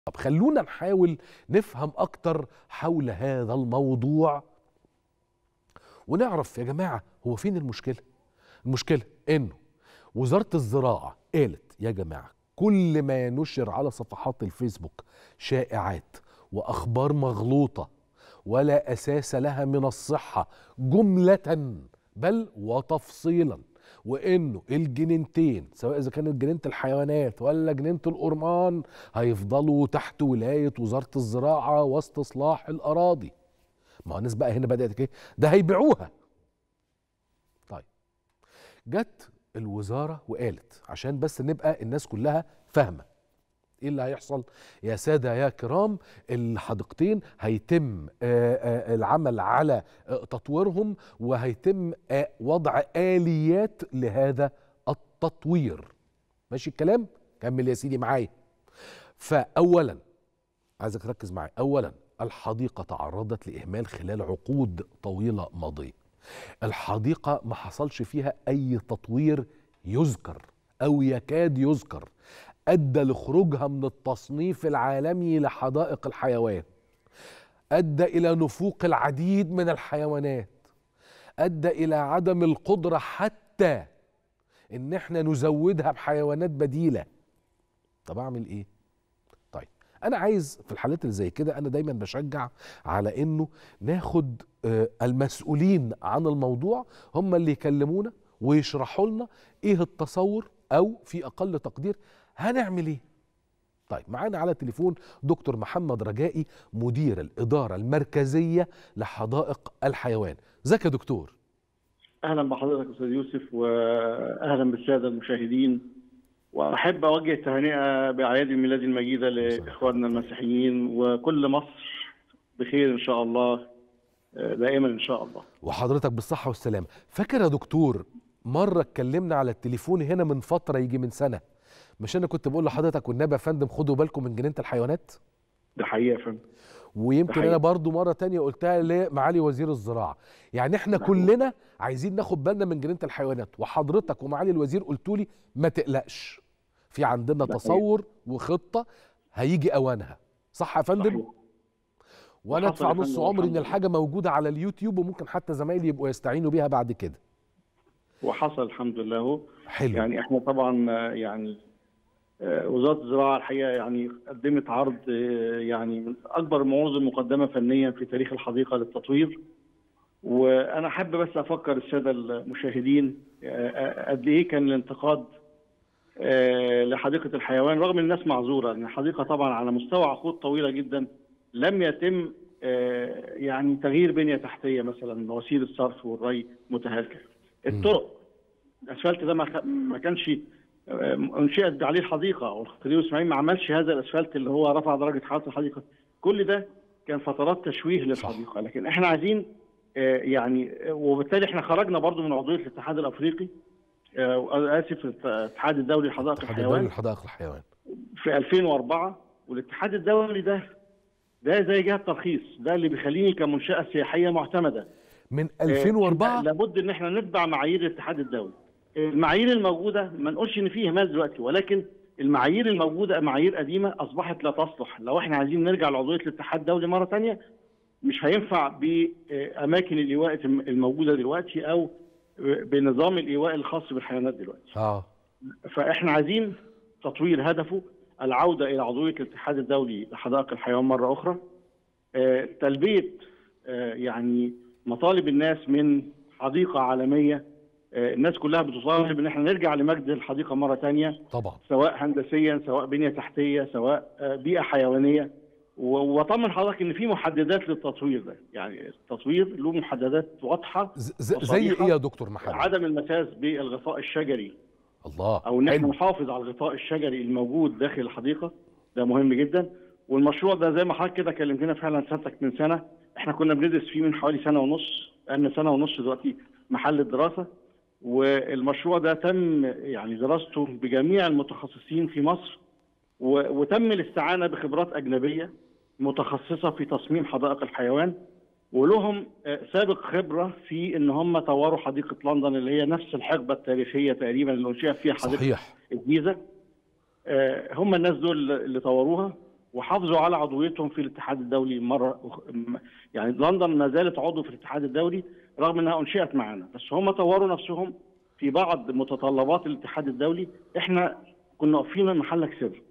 طب خلونا نحاول نفهم اكتر حول هذا الموضوع ونعرف يا جماعه هو فين المشكله المشكله انه وزاره الزراعه قالت يا جماعه كل ما نشر على صفحات الفيسبوك شائعات واخبار مغلوطه ولا اساس لها من الصحه جمله بل وتفصيلا وانه الجنينتين سواء اذا كانت جنينه الحيوانات ولا جنينه الأورمان هيفضلوا تحت ولايه وزاره الزراعه واستصلاح الاراضي ما هو الناس بقى هنا بدات ايه ده هيبيعوها طيب جت الوزاره وقالت عشان بس نبقى الناس كلها فاهمه ايه اللي هيحصل يا ساده يا كرام الحديقتين هيتم آه، آه، العمل على آه، تطويرهم وهيتم آه، وضع اليات لهذا التطوير ماشي الكلام كمل يا سيدي معايا فاولا عايزك تركز معايا اولا الحديقه تعرضت لاهمال خلال عقود طويله ماضيه الحديقه ما حصلش فيها اي تطوير يذكر او يكاد يذكر ادى لخروجها من التصنيف العالمي لحدائق الحيوان ادى الى نفوق العديد من الحيوانات ادى الى عدم القدره حتى ان احنا نزودها بحيوانات بديله طب اعمل ايه طيب انا عايز في الحالات اللي زي كده انا دايما بشجع على انه ناخد آه، المسؤولين عن الموضوع هم اللي يكلمونا ويشرحوا لنا ايه التصور او في اقل تقدير هنعمل ايه طيب معانا على التليفون دكتور محمد رجائي مدير الاداره المركزيه لحدائق الحيوان ازيك يا دكتور اهلا بحضرتك استاذ يوسف واهلا بالساده المشاهدين واحب اوجه التهنئه باعياد الميلاد المجيده لاخواننا المسيحيين وكل مصر بخير ان شاء الله آه، دائما ان شاء الله وحضرتك بالصحه والسلامه فاكر يا دكتور مره اتكلمنا على التليفون هنا من فتره يجي من سنه مش انا كنت بقول لحضرتك والنبي يا فندم خدوا بالكم من جنينه الحيوانات ده حقيقه يا فندم ويمكن حقيقي. انا برضو مره تانية قلتها لمعالي وزير الزراعه يعني احنا كلنا عايزين ناخد بالنا من جنينه الحيوانات وحضرتك ومعالي الوزير قلتوا لي ما تقلقش في عندنا ده تصور وخطه هيجي اوانها صح يا فندم صحيح. وانا وحصل ادفع يا نص فندم عمري ان والحمد الحاجه موجوده على اليوتيوب وممكن حتى زمايلي يبقوا يستعينوا بيها بعد كده وحصل الحمد لله اهو حلو يعني احنا طبعا آه، يعني آه، وزاره الزراعه الحقيقه يعني قدمت عرض آه، يعني من اكبر المعروض المقدمه فنيا في تاريخ الحديقه للتطوير وانا حابب بس افكر الساده المشاهدين آه، آه، قد ايه كان الانتقاد آه، لحديقه الحيوان رغم ان الناس معذوره ان الحديقه طبعا على مستوى عقود طويله جدا لم يتم آه، يعني تغيير بنيه تحتيه مثلا مواسير الصرف والري متهالكه الطرق الاسفلت ده ما خ- ما كانش آه، انشئت عليه الحديقه والخديوي اسماعيل ما عملش هذا الاسفلت اللي هو رفع درجه حراره الحديقه كل ده كان فترات تشويه للحديقه لكن احنا عايزين آه، يعني آه، وبالتالي احنا خرجنا برضو من عضويه الاتحاد الافريقي آه، اسف الاتحاد الدولي لحدائق الاتحاد الدولي الحيوان لحدائق الحيوان في 2004 والاتحاد الدولي ده ده زي جهه ترخيص ده اللي بيخليني كمنشاه سياحيه معتمده من آه، 2004 لابد ان احنا نتبع معايير الاتحاد الدولي المعايير الموجوده ما نقولش ان فيه اهمال دلوقتي ولكن المعايير الموجوده معايير قديمه اصبحت لا تصلح لو احنا عايزين نرجع لعضويه الاتحاد الدولي مره ثانيه مش هينفع باماكن الايواء الموجوده دلوقتي او بنظام الايواء الخاص بالحيوانات دلوقتي اه فاحنا عايزين تطوير هدفه العوده الى عضويه الاتحاد الدولي لحدائق الحيوان مره اخرى آه، تلبيه آه، يعني مطالب الناس من حديقه عالميه آه، الناس كلها بتطالب ان احنا نرجع لمجد الحديقه مره ثانيه طبعا سواء هندسيا سواء بنيه تحتيه سواء آه، بيئه حيوانيه و- واطمن حضرتك ان في محددات للتطوير ده يعني التطوير له محددات واضحه ز- ز- زي وصريحة. ايه يا دكتور محمد عدم المساس بالغطاء الشجري الله او ان احنا حلو. نحافظ على الغطاء الشجري الموجود داخل الحديقه ده مهم جدا والمشروع ده زي ما حضرتك كده كلمتنا فعلا سنتك من سنه احنا كنا بندرس فيه من حوالي سنه ونص بقالنا سنه ونص دلوقتي محل الدراسه والمشروع ده تم يعني دراسته بجميع المتخصصين في مصر و- وتم الاستعانه بخبرات اجنبيه متخصصه في تصميم حدائق الحيوان ولهم آه، سابق خبره في ان هم طوروا حديقه لندن اللي هي نفس الحقبه التاريخيه تقريبا اللي انشئت فيها حديقه صحيح الجيزه آه، هم الناس دول اللي طوروها وحافظوا على عضويتهم في الاتحاد الدولي مره أخ- م- يعني لندن ما زالت عضو في الاتحاد الدولي رغم انها انشئت معانا بس هم طوروا نفسهم في بعض متطلبات الاتحاد الدولي احنا كنا واقفين من محلك سر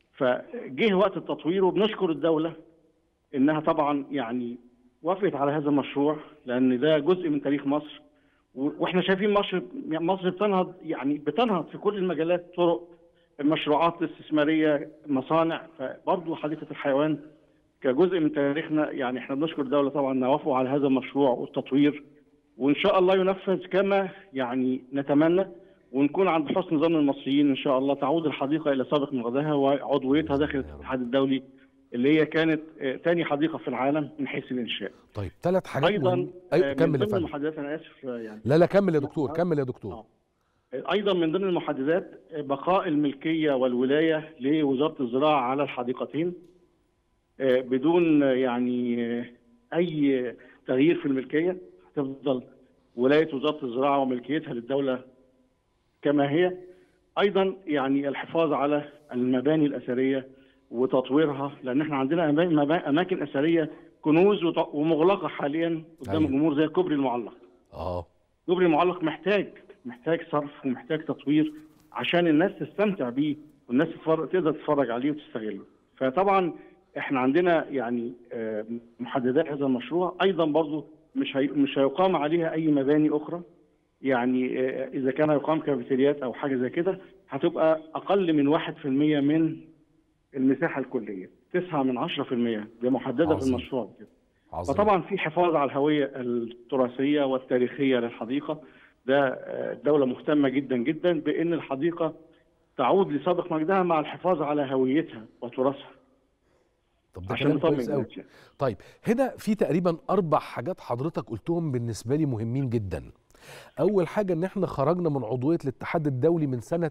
فجه وقت التطوير وبنشكر الدوله انها طبعا يعني وافقت على هذا المشروع لان ده جزء من تاريخ مصر و- واحنا شايفين مصر مصر بتنهض يعني بتنهض في كل المجالات طرق مشروعات استثماريه مصانع فبرضه حديقه الحيوان كجزء من تاريخنا يعني احنا بنشكر الدوله طبعا انها وافقوا على هذا المشروع والتطوير وان شاء الله ينفذ كما يعني نتمنى ونكون عند حسن ظن المصريين ان شاء الله تعود الحديقه الى سابق مغزاها وعضويتها داخل الاتحاد الدولي اللي هي كانت آه، ثاني حديقه في العالم من حيث الانشاء. طيب ثلاث حاجات ايضا مهم- آه، ايوه من كمل يا ضمن فندم المحددات انا اسف آه، يعني لا لا كمل يا دكتور كمل يا دكتور آه. ايضا من ضمن المحددات بقاء الملكيه والولايه لوزاره الزراعه على الحديقتين آه، بدون آه، يعني آه، اي تغيير في الملكيه تفضل ولايه وزاره الزراعه وملكيتها للدوله كما هي ايضا يعني الحفاظ على المباني الاثريه وتطويرها لان احنا عندنا أما- مبا- اماكن اثريه كنوز وط- ومغلقه حاليا قدام أيوة. الجمهور زي كوبري المعلق اه كوبري المعلق محتاج محتاج صرف ومحتاج تطوير عشان الناس تستمتع بيه والناس تتفرج تقدر تتفرج عليه وتستغله فطبعا احنا عندنا يعني آه، محددات هذا المشروع ايضا برضو مش هي مش هيقام عليها اي مباني اخرى يعني آه، اذا كان هيقام كافيتريات او حاجه زي كده هتبقى اقل من 1% من المساحه الكليه 9 من 10% دي محدده في عظيم. المشروع كده عظيم فطبعا في حفاظ على الهويه التراثيه والتاريخيه للحديقه ده آه، الدوله مهتمه جدا جدا بان الحديقه تعود لسابق مجدها مع الحفاظ على هويتها وتراثها طب ده عشان كلام نطمن كويس قوي الناس يعني. طيب هنا في تقريبا اربع حاجات حضرتك قلتهم بالنسبه لي مهمين جدا اول حاجه ان احنا خرجنا من عضويه الاتحاد الدولي من سنه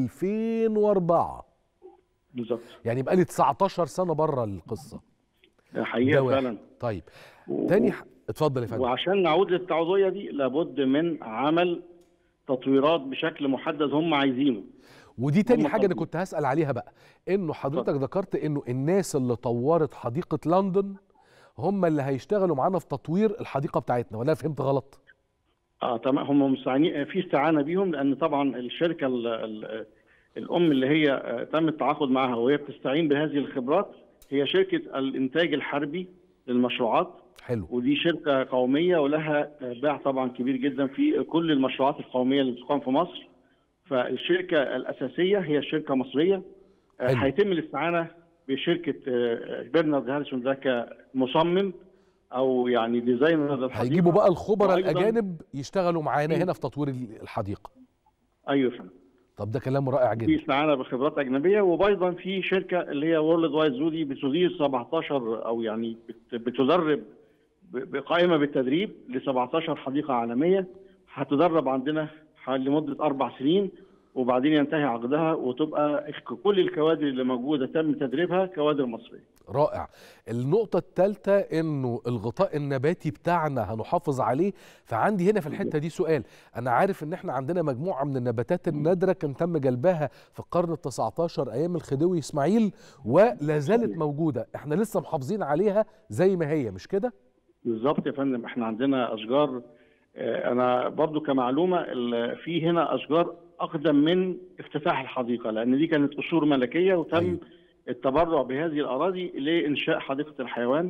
2004 بالظبط يعني بقالي 19 سنه بره القصه ده ده حقيقه واحد. فعلا طيب و- تاني ح... اتفضل يا فندم وعشان نعود للتعضيه دي لابد من عمل تطويرات بشكل محدد هم عايزينه ودي تاني هم حاجه انا طبعاً. كنت هسال عليها بقى انه حضرتك ذكرت انه الناس اللي طورت حديقه لندن هم اللي هيشتغلوا معانا في تطوير الحديقه بتاعتنا ولا أنا فهمت غلط اه تمام هم مستعانين في استعانه بيهم لان طبعا الشركه ال ال الام اللي هي آه، تم التعاقد معها وهي بتستعين بهذه الخبرات هي شركه الانتاج الحربي للمشروعات حلو ودي شركه قوميه ولها آه، باع طبعا كبير جدا في كل المشروعات القوميه اللي بتقام في مصر فالشركه الاساسيه هي شركه مصريه آه، حلو. هيتم الاستعانه بشركه آه، برنارد هاريسون ده كمصمم او يعني ديزاينر للحديقه هيجيبوا بقى الخبراء وأيضاً- الاجانب يشتغلوا معانا في- هنا في تطوير الحديقه ايوه فندم طب ده كلام رائع في جدا استعانه بخبرات اجنبيه وايضا في شركه اللي هي وورلد وايد زودي بتدير 17 او يعني بت- بتدرب ب- بقائمه بالتدريب ل 17 حديقه عالميه هتدرب عندنا حوالي لمده اربع سنين وبعدين ينتهي عقدها وتبقى كل الكوادر اللي موجوده تم تدريبها كوادر مصريه. رائع النقطة الثالثة انه الغطاء النباتي بتاعنا هنحافظ عليه فعندي هنا في الحتة دي سؤال انا عارف ان احنا عندنا مجموعة من النباتات النادرة كان تم جلبها في القرن ال19 ايام الخديوي اسماعيل ولا زالت موجودة احنا لسه محافظين عليها زي ما هي مش كده بالظبط يا فندم احنا عندنا اشجار آه، انا برضو كمعلومه ال- في هنا اشجار اقدم من افتتاح الحديقه لان دي كانت قصور ملكيه وتم أيوة. أيوه. التبرع بهذه الاراضي لانشاء حديقه الحيوان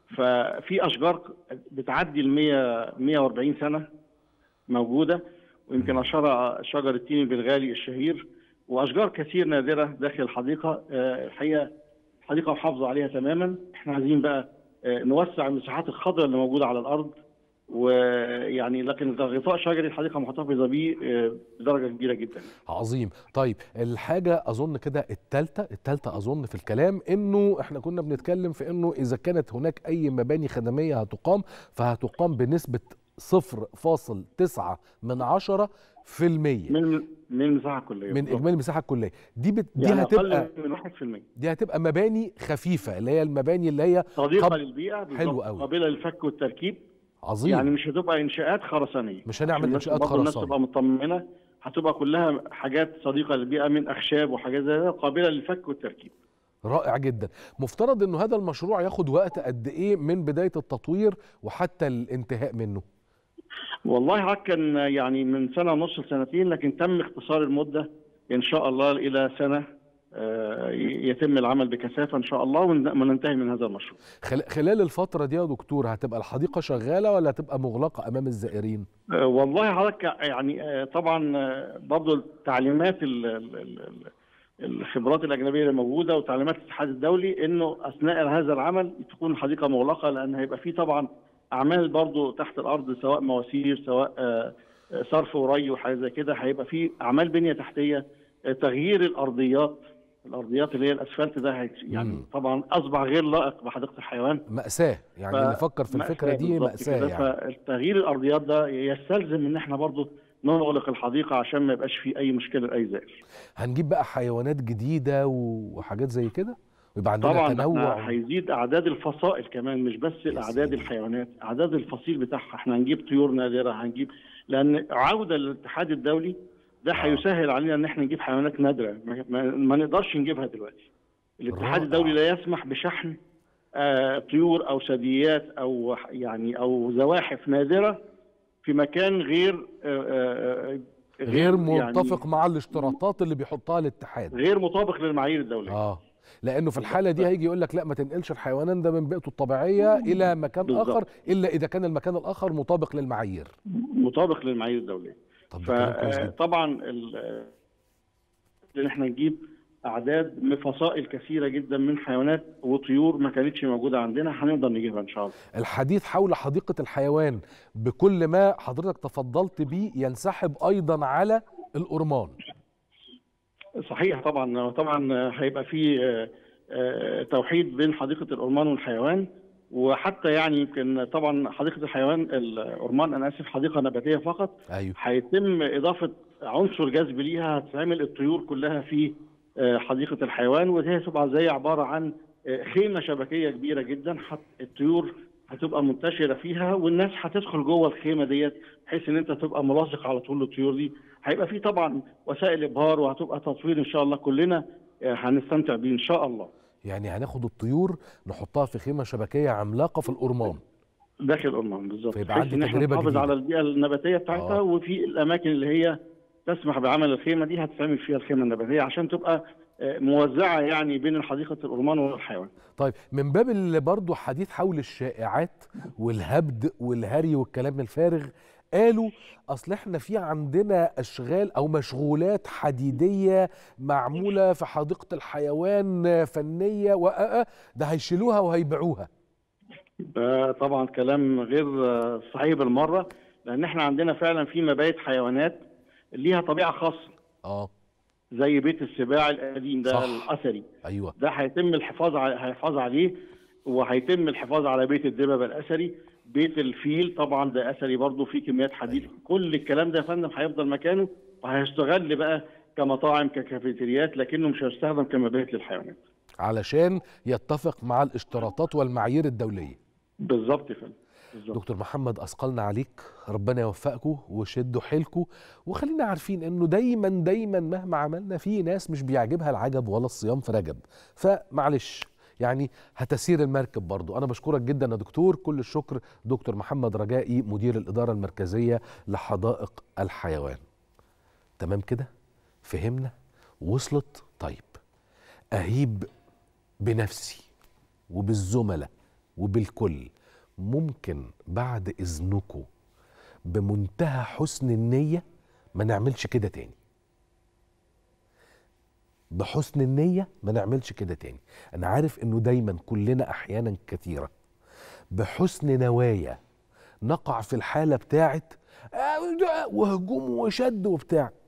ففي اشجار بتعدي ال 100 140 سنه موجوده ويمكن اشهرها شجر التين البلغالي الشهير واشجار كثير نادره داخل الحديقه آه، الحقيقه الحديقه محافظه عليها تماما احنا عايزين بقى آه، نوسع المساحات الخضراء اللي موجوده على الارض ويعني لكن غطاء شجري الحديقه محتفظه بيه آه، بدرجه كبيره جدا عظيم طيب الحاجة أظن كده التالتة التالتة أظن في الكلام إنه إحنا كنا بنتكلم في إنه إذا كانت هناك أي مباني خدمية هتقام فهتقام بنسبة صفر فاصل تسعة من عشرة في المية من من المساحه الكليه من بالظبط. إجمالي المساحة الكلية دي بت... دي يعني هتبقى اقل من 1% دي هتبقى مباني خفيفة اللي هي المباني اللي هي صديقه قب- للبيئه بالظبط. حلو قوي. قابله للفك والتركيب عظيم يعني مش هتبقى انشاءات خرسانيه مش هنعمل عشان الناس- إنشاءات برضه الناس خرسانة. تبقى مطمنه هتبقى كلها حاجات صديقه للبيئه من اخشاب وحاجات زي كده قابله للفك والتركيب رائع جدا مفترض انه هذا المشروع ياخد وقت قد ايه من بدايه التطوير وحتى الانتهاء منه والله حضرتك كان يعني من سنه ونص لسنتين لكن تم اختصار المده ان شاء الله الى سنه آه، يتم العمل بكثافه ان شاء الله ون- وننتهي من هذا المشروع. خل- خلال الفتره دي يا دكتور هتبقى الحديقه شغاله ولا هتبقى مغلقه امام الزائرين آه، والله حضرتك يعني آه، طبعا آه، برضو التعليمات ال- ال- ال- ال- الخبرات الاجنبيه اللي موجوده وتعليمات الاتحاد الدولي انه اثناء هذا العمل تكون الحديقه مغلقه لان هيبقى في طبعا اعمال برضو تحت الارض سواء مواسير سواء آه، آه، صرف وري وحاجه زي كده هيبقى في اعمال بنيه تحتيه آه، تغيير الارضيات الارضيات اللي هي الاسفلت ده هي- يعني مم. طبعا اصبح غير لائق بحديقه الحيوان ماساه يعني ف- اللي فكر في الفكره دي بالظبط ماساه كده. يعني فتغيير الارضيات ده يستلزم ان احنا برضو نغلق الحديقه عشان ما يبقاش في اي مشكله لاي زائر. هنجيب بقى حيوانات جديده وحاجات زي كده ويبقى عندنا طبعا تنوع احنا هيزيد اعداد الفصائل كمان مش بس الاعداد سلام. الحيوانات اعداد الفصيل بتاعها احنا هنجيب طيور نادره هنجيب لان عوده للاتحاد الدولي ده آه. هيسهل علينا ان احنا نجيب حيوانات نادره ما, ما, ما نقدرش نجيبها دلوقتي الاتحاد رائع. الدولي لا يسمح بشحن آه طيور او ثدييات او يعني او زواحف نادره في مكان غير آه آه آه، غير يعني متفق مع الاشتراطات اللي بيحطها الاتحاد غير مطابق للمعايير الدوليه اه لانه في الحاله دي هيجي يقول لك لا ما تنقلش الحيوان ده من بيئته الطبيعيه الى مكان بالظبط. اخر الا اذا كان المكان الاخر مطابق للمعايير مطابق للمعايير الدوليه طب ده كلام كويس جدا فطبعا ان احنا نجيب اعداد من فصائل كثيره جدا من حيوانات وطيور ما كانتش موجوده عندنا هنقدر نجيبها ان شاء الله الحديث حول حديقه الحيوان بكل ما حضرتك تفضلت بيه ينسحب ايضا على الأرمان صحيح طبعا طبعا هيبقى في آه، آه، توحيد بين حديقه الأرمان والحيوان وحتى يعني يمكن طبعا حديقه الحيوان الأرمان انا اسف حديقه نباتيه فقط ايوه هيتم اضافه عنصر جذب ليها هتتعمل الطيور كلها في آه، حديقه الحيوان وهي هتبقى زي عباره عن آه، خيمه شبكيه كبيره جدا حت الطيور هتبقى منتشره فيها والناس هتدخل جوه الخيمه ديت بحيث ان انت تبقى ملاصق على طول للطيور دي هيبقى في طبعا وسائل ابهار وهتبقى تطوير ان شاء الله كلنا آه، هنستمتع بيه ان شاء الله يعني هناخد الطيور نحطها في خيمه شبكيه عملاقه في الأرمان داخل الأرمان بالظبط فيبقى بحيث عندي ان احنا تجربة نحافظ جديدة. على البيئه النباتيه بتاعتها آه. وفي الاماكن اللي هي تسمح بعمل الخيمه دي هتتعمل فيها الخيمه النباتيه عشان تبقى آه، موزعه يعني بين حديقه الأرمان والحيوان طيب من باب اللي برضه حديث حول الشائعات والهبد والهري والكلام الفارغ قالوا اصل احنا في عندنا اشغال او مشغولات حديديه معموله في حديقه الحيوان فنيه وآآ ده هيشيلوها وهيبيعوها ده طبعا كلام غير آه، صحيح بالمره لان احنا عندنا فعلا في مبايت حيوانات ليها طبيعه خاصه اه زي بيت السباع القديم ده صح. الاثري ايوه ده هيتم الحفاظ على الحفاظ عليه وهيتم الحفاظ على بيت الدببه الاثري بيت الفيل طبعا ده اثري برضه فيه كميات حديد أيوة. كل الكلام ده يا فندم هيفضل مكانه وهيستغل بقى كمطاعم ككافيتريات لكنه مش هيستخدم كمبيت للحيوانات علشان يتفق مع الاشتراطات والمعايير الدوليه بالظبط يا فندم بالظبط دكتور محمد اثقلنا عليك ربنا يوفقكم وشدوا حيلكم وخلينا عارفين انه دايما دايما مهما عملنا في ناس مش بيعجبها العجب ولا الصيام في رجب فمعلش يعني هتسير المركب برضو انا بشكرك جدا يا دكتور كل الشكر دكتور محمد رجائي مدير الاداره المركزيه لحدائق الحيوان تمام كده فهمنا وصلت طيب اهيب بنفسي وبالزملاء وبالكل ممكن بعد اذنكم بمنتهى حسن النيه ما نعملش كده تاني بحسن النيه ما نعملش كده تاني انا عارف انه دايما كلنا احيانا كثيره بحسن نوايا نقع في الحاله بتاعت آه، ده وهجوم وشد وبتاع